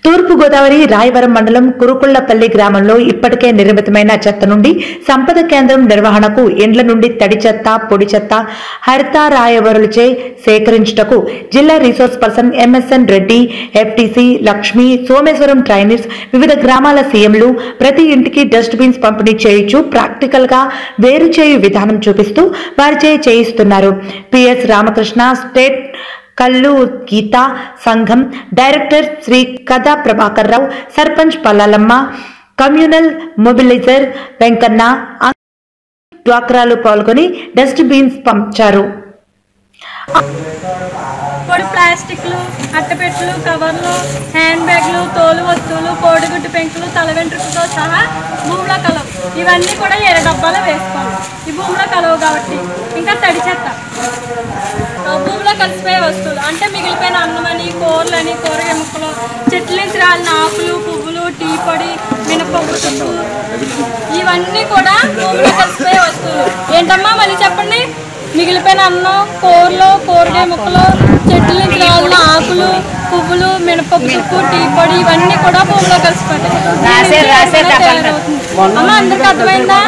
తూర్పుగోదావరి రాయవరం మండలం కురుకుళ్లపల్లి గ్రామంలో ఇప్పటికే నిర్మితమైన చెత్త నుండి సంపద కేంద్రం నిర్వహణకు ఇండ్ల నుండి తడి చెత్త పొడి చెత్త హరిత రాయవరులచే సేకరించుటకు జిల్లా resource person MSN Reddy FTC Lakshmi Someshwaram trainers వివిధ గ్రామాల సీఎంలు ప్రతి ఇంటికి డస్ట్ బిన్స్ పంపిణీ చేయించు ప్రాక్టికల్ గా వేరు చేయు విధానం చూపిస్తూ వారిచే చేయిస్తున్నారు పిఎస్ రామకృష్ణ స్టేట్ కల్లు గీతా సంఘం director Shri Katha Prabhakar Rao sarpanch Pallalamma communal mobilizer Venkanna డ్వాక్రాలు పాల్గొని డస్ట్ బీన్స్ పంచారు పొడి ప్లాస్టిక్లు అట్టపెట్టెలు కవర్లు హ్యాండ్ బ్యాగ్లు తోలు వస్తువులు కోడిగుడ్డు పెంకులు తల వెంట్రుకలతో సహా భూమిలో కలవు ఇవన్నీ కూడా ఎర్ర డబ్బాలో వేసుకోవాలి ఈ భూమిలో కలవు కాబట్టి ఇంకా తడి చెత్త ఆ, భూమిలో కలిసిపోయే వస్తువులు అంటే మిగిలిపోయిన అన్నమని కూరలని కూరగాయ ముక్కలు చెట్ల నుంచి రాలిన ఆకులు పువ్వులు టీ పొడి మినపప్పు తుప్పు ఇవన్నీ కూడా భూమిలో కలిసిపోయే వస్తువులు ఏంటమ్మా మళ్ళీ చెప్పండి మిగిలిపోయిన అన్నం కూరలు కూరగాయ ముక్కలు చెట్ల నుంచి రాలిన ఆకులు పువ్వులు మినపప్పు తుప్పు టీ పొడి ఇవన్నీ కూడా భూమిలో కలిసిపోతాయి తయారవుతుంది. అమ్మ అందరికి అర్థమైందా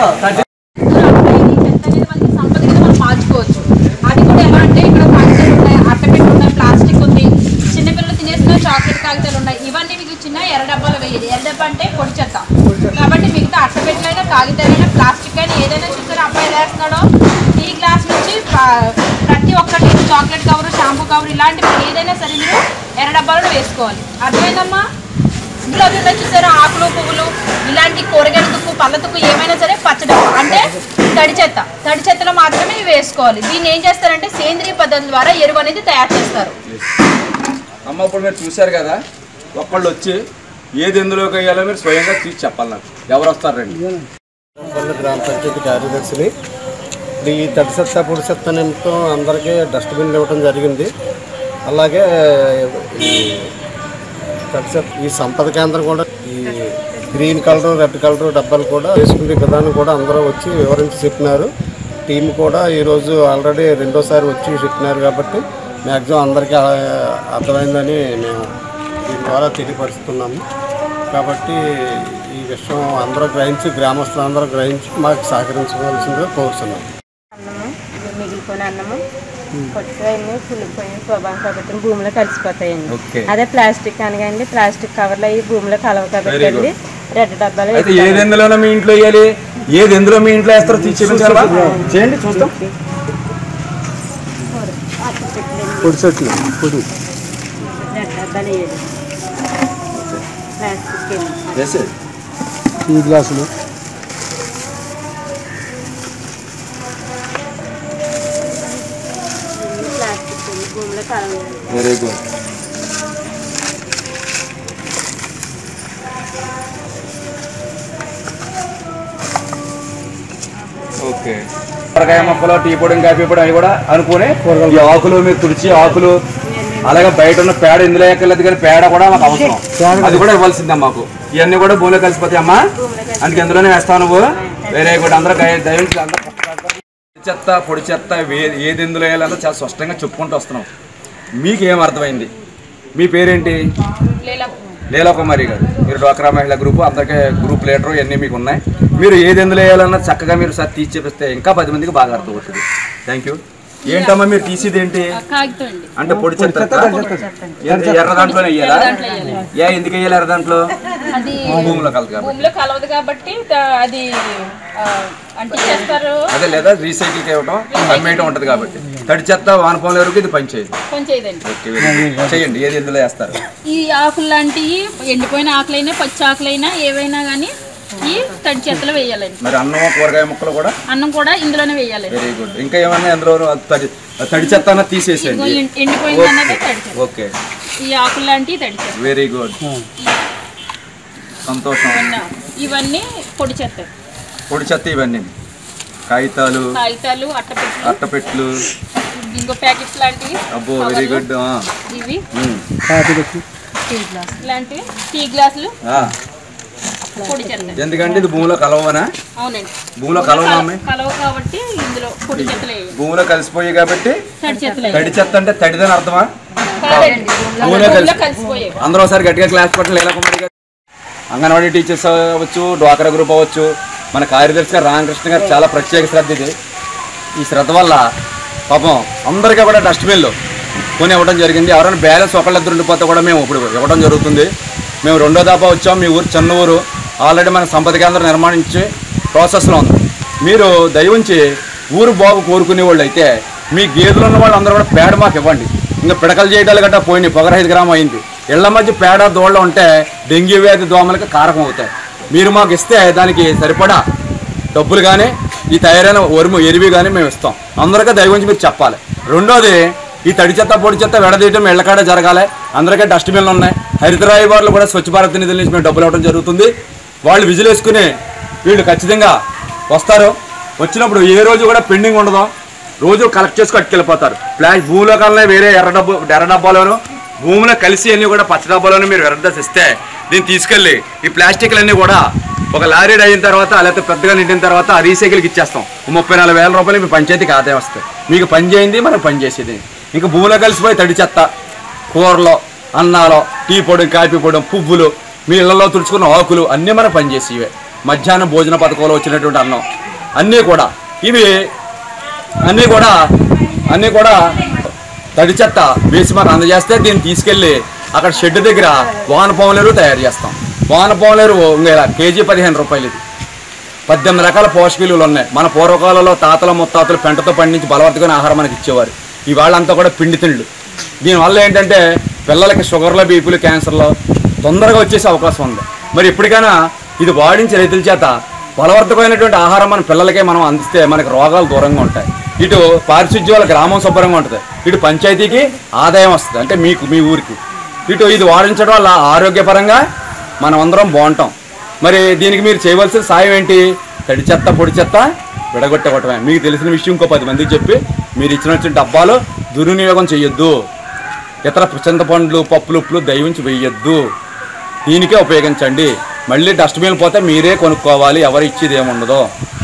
సంపద కింద మనం మార్చుకోవచ్చు అది కూడా ఎలా అంటే ఇక్కడ పంచలు ఉన్నాయి అట్టపెట్టు ఉన్నాయి ప్లాస్టిక్ ఉంది చిన్నపిల్లలు తినేసిన చాక్లెట్ కాగితాలు ఉన్నాయి ఇవన్నీ మీకు చిన్న ఎర్ర డబ్బాలు వేయాలి ఎర్ర డబ్బా అంటే పొడి చెత్త కాబట్టి మిగతా అట్టపెట్టలైనా కాగితాలైనా ప్లాస్టిక్ అయినా ఏదైనా చూసారా అబ్బాయి వేస్తున్నాడో టీ గ్లాస్ నుంచి ప- ప్రతి ఒక్కటి చాక్లెట్ కవర్ షాంపూ కవర్ ఇలాంటివి ఏదైనా సరే మీరు ఎర్ర డబ్బాలో వేసుకోవాలి అర్థమైందమ్మా ఇందులో అవి ఉన్నాయి చూసారా ఆకులు పువ్వులు ఇలాంటి కూరగాయల తుక్కు పళ్ళ తుక్కు ఏమైనా సరే పచ్చడమ్మ అంటే తడి చెత్త తడి చెత్తలో మాత్రమే ఇవి వేసుకోవాలి దీన్ని ఏం చేస్తారంటే సేంద్రియ పద్ధతి ద్వారా ఎరువు అనేది తయారు చేస్తారు అమ్మ ఇప్పుడు మీరు చూశారు కదా ఒక్కళ్ళు వచ్చి ఏది ఎందులోకి వేయాలో మీరు స్వయంగా తీసి చెప్పాలి నాకు ఎవరు వస్తారండి పల్లె గ్రామ పంచాయతీ కార్యదర్శిని ఇప్పుడు ఈ తడి చెత్త పొడి చెత్త నిమిత్తం అందరికీ డస్ట్బిన్లు ఇవ్వడం జరిగింది అలాగే ఈ తడి చెత్త ఈ సంపద కేంద్రం కూడా ఈ గ్రీన్ కలర్ రెడ్ కలర్ డబ్బాలు కూడా వేసుకునే విధానం కూడా అందరూ వచ్చి వివరించి చెప్పినారు టీం కూడా ఈరోజు ఆల్రెడీ రెండోసారి వచ్చి చెప్పినారు కాబట్టి మ్యాక్సిమం అందరికీ ఆ- అర్థమైందని మేము దీని ద్వారా తెలియపరుస్తున్నాము కాబట్టి ఈ విషయం అందరూ గ్రహించి గ్రామస్తులు అందరూ గ్రహించి మాకు సహకరించవలసిందిగా కోరుతున్నాం అన్నము మిగిలిపోయిన అన్నము కొట్టుకుపోయి కులిపోయి స్వభావం కాబట్టి భూమిలో కలిసిపోతాయండి ఓకే. అదే ప్లాస్టిక్ అనగానే ప్లాస్టిక్ కవర్లు అవి భూమిలో కలవ కాబట్టి Very అండి రెడ్ డబ్బాలు అయితే ఏది ఎందులోనో మీ ఇంట్లో వేయాలి ఏది ఎందులో మీ ఇంట్లో వేస్తారో తీసి చూపించాలా చేయండి చూస్తాం పొడి చెట్లు పొడి రెడ్ డబ్బాలు వేయాలి ప్లాస్టిక్ ఏమో. వేసేది ఈ గ్లాసులు ఇవి ప్లాస్టిక్ అండి, భూమిలో కలవ వెరీ గుడ్ ఓకే కూరగాయ మొక్కలు టీ పొడి కాఫీ పొడి అవి కూడా అనుకుని ఈ ఆకులు మీరు తుడిచి ఆకులు అలాగే బయట ఉన్న పేడ ఇందులో ఎక్కర్లేదు కానీ పేడ కూడా మాకు అవసరం అది కూడా ఇవ్వాల్సిందే మాకు ఇవన్నీ కూడా భూమిలో కలిసిపోతాయి అమ్మా అందుకే ఇందులోనే వేస్తావు నువ్వు వేరే కూడా అందరూ దయ- దయచేసి అందరూ పొడి చెత్త పొడి చెత్త వే- ఏది ఎందులో వేయాలో చాలా స్పష్టంగా చెప్పుకుంటూ వస్తున్నాం మీకు ఏం అర్థమైంది మీ పేరేంటి లీలా కుమారి గారు మీరు డ్వాక్రా మహిళా గ్రూప్ అందరికీ గ్రూప్ లీడర్ ఇవన్నీ మీకు ఉన్నాయి మీరు ఏది ఎందులో వేయాలన్నా చక్కగా మీరు సార్ తీసి చెప్పిస్తే ఇంకా పది మందికి బాగా అర్థమవుతుంది థ్యాంక్ యూ ఏంటమ్మా మీరు తీసేది ఏంటి కాగితం అండి అంటే పొడి చెత్త ఎర్ర- ఎర్ర దాంట్లోనే వేయాలా ఏ ఎందుకు వేయాలి ఎర్ర దాంట్లో అది భూమిలో కలదు కాబట్టి భూమిలో కలవదు కాబట్టి త- అది ఆ, అంటే చేస్తారు అదే లేదా రీసైకిల్ ఇవ్వడం అమ్మేయటం ఉంటుంది కాబట్టి తడి చెత్త వానపాముల వరకు ఇది పనిచేయదు కొంచెం ఇదండి ఓకే very good. చేయండి ఏది ఎందులో వేస్తారు ఈ ఆకులు లాంటివి ఎండిపోయిన ఆకులైనా పచ్చి ఆకులైనా ఏవైనా కానీ ఈ తడి చెత్తలో వేయాలండి మరి అన్నం కూరగాయ ముక్కలు కూడా అన్నం కూడా ఇందులోనే వేయాలండి వెరీ గుడ్ ఇంకా ఏమన్నా అందులో తడి తడి చెత్త అన్న ఇదిగో తీసేసేయండి ఎం- ఎండిపోయింది అన్నది తడి చెత్త ఓకే ఈ ఆకులు లాంటివి తడి చెత్త వెరీ గుడ్ సంతోషం ఇవన్నీ- ఇవన్నీ పొడి చెత్త పొడి చెత్త ఇవన్నీ కాగితాలు కాగితాలు అట్టపెట్టెలు అట్టపెట్లు బింగో ప్యాకెట్స్ లాంటివి అబ్బో వెరీ గుడ్ ఇవి ఇలాంటివి టీ గ్లాసులు పొడి చెత్త ఎందుకంటే ఇది భూమిలో కలవనా అవునండి భూమిలో కలవనా అమ్మాయి? కలవ కాబట్టి ఇందులో పొడి చెత్తలు వేయాలి భూమిలో కలిసిపోయి కాబట్టి తడి చెత్తలు వేయాలి తడి చెత్త అంటే తడిదని అర్థమా భూమిలో కలిసి కలిసిపోయాయి అందరూ ఒకసారి గట్టిగా క్లాస్ పట్టడం లీలా కుమారి గారు అంగన్వాడీ టీచర్స్ అవ్వచ్చు డ్వాక్రా గ్రూప్ అవ్వచ్చు మన కార్యదర్శి గారు రామకృష్ణ గారు చాలా ప్రత్యేక శ్రద్ధ ఇది ఈ శ్రద్ధ వల్ల పాపం అందరికీ కూడా డస్ట్బిన్లు కొని ఇవ్వడం జరిగింది ఎవరైనా బ్యాలెన్స్ ఒకళ్ళిద్దరు ఉండిపోతే కూడా మేము ఇప్పుడు ఇవ్వడం జరుగుతుంది మేము రెండో దాపా వచ్చాం మీ ఊరు చిన్న ఊరు ఆల్రెడీ మన సంపద కేంద్రం నిర్మాణించి ప్రాసెస్లో ఉంది మీరు దయవుంచి ఊరు బాగు కోరుకునే వాళ్ళు అయితే మీ గేదెలు ఉన్న వాళ్ళు అందరూ కూడా పేడ మాకు ఇవ్వండి ఇంకా పిడకలు చేయడాలు గట్టా పోయినాయి పొగరహైదు గ్రామం అయింది ఇళ్ల మధ్య పేడ దోళ్ళ ఉంటే డెంగ్యూ వ్యాధి దోమలకి కారకం అవుతాయి మీరు మాకు ఇస్తే దానికి సరిపడా డబ్బులు కానీ ఈ తయారైన ఒరుము ఎరివి కానీ మేము ఇస్తాం అందరికీ దయ గురించి మీరు చెప్పాలి రెండోది ఈ తడి చెత్త పొడి చెత్త విడదీయటం ఇళ్ళకాడ జరగాలి అందరికీ డస్ట్బిన్లు ఉన్నాయి హరితరాయి వారు కూడా స్వచ్ఛ భారత్ నిధుల నుంచి మేము డబ్బులు ఇవ్వడం జరుగుతుంది వాళ్ళు విజిల్ వేసుకుని వీళ్ళు ఖచ్చితంగా వస్తారు వచ్చినప్పుడు ఏ రోజు కూడా పెండింగ్ ఉండదు రోజు కలెక్ట్ చేసి కట్టుకెళ్ళిపోతారు ప్లాస్ భూమిలో కన్నా వేరే ఎర్ర డబ్బు ఎర్ర డబ్బాలోను భూమిలో కలిసి అన్ని కూడా పచ్చ డబ్బాలోను మీరు ఎర్రదస్ ఇస్తే దీన్ని తీసుకెళ్ళి ఈ ప్లాస్టిక్లన్నీ కూడా ఒక లారీ అయిన తర్వాత లేకపోతే పెద్దగా నిండిన తర్వాత రీసైకిల్కి ఇచ్చేస్తాం ఓ ముప్పై నాలుగు వేల రూపాయలు మీ పంచాయతీకి ఆదాయం వస్తాయి మీకు పని చేయింది మనకు పని చేసేది ఇంకా భూమిలో కలిసిపోయి తడి చెత్త కూరలో అన్నాలో టీ పొడి కాఫీ పొడి పువ్వులు మీ ఇళ్లలో తుడుచుకున్న ఆకులు అన్నీ మనకు పనిచేసేవే మధ్యాహ్నం భోజన పథకంలో వచ్చినటువంటి అన్నం అన్నీ కూడా ఇవి అన్నీ కూడా అన్నీ కూడా తడి చెత్త వేసి మాకు అందజేస్తే దీన్ని తీసుకెళ్ళి అక్కడ షెడ్ దగ్గర వానపాములేరు తయారు చేస్తాం వానపాములేరు ఇంకా ఇలా కేజీ పదిహేను రూపాయలు ఇది పద్దెనిమిది రకాల పోషక విలువలు ఉన్నాయి మన పూర్వకాలంలో తాతల ముత్తాతలు పెంటతో పండించి బలవర్తమైన ఆహారం మనకి ఇచ్చేవారు ఇవాళంతా కూడా పిండి తిండ్లు దీనివల్ల ఏంటంటే పిల్లలకి షుగర్లు బీపీలు క్యాన్సర్లు తొందరగా వచ్చేసే అవకాశం ఉంది మరి ఇప్పటికైనా ఇది వాడించి రైతుల చేత బలవర్ధకమైనటువంటి ఆహారం మన పిల్లలకే మనం అందిస్తే మనకి రోగాలు దూరంగా ఉంటాయి ఇటు పారిశుద్ధ్యం వల్ల గ్రామం శుభ్రంగా ఉంటుంది ఇటు పంచాయతీకి ఆదాయం వస్తుంది అంటే మీకు మీ ఊరికి ఇటు ఇది వాడించడం వల్ల ఆరోగ్యపరంగా మనం అందరం బాగుంటాం మరి దీనికి మీరు చేయవలసిన సాయం ఏంటి తడి చెత్త పొడి చెత్త విడగొట్టవటమే మీకు తెలిసిన విషయం ఇంకో పది మందికి చెప్పి మీరు ఇచ్చిన వచ్చిన డబ్బాలు దుర్వినియోగం చేయొద్దు ఇతర చింతపండ్లు పప్పులు ఉప్పులు దయవించి వేయొద్దు దీనికే ఉపయోగించండి మళ్ళీ డస్ట్బిన్ పోతే మీరే కొనుక్కోవాలి ఎవరు ఇచ్చేది ఏముండదు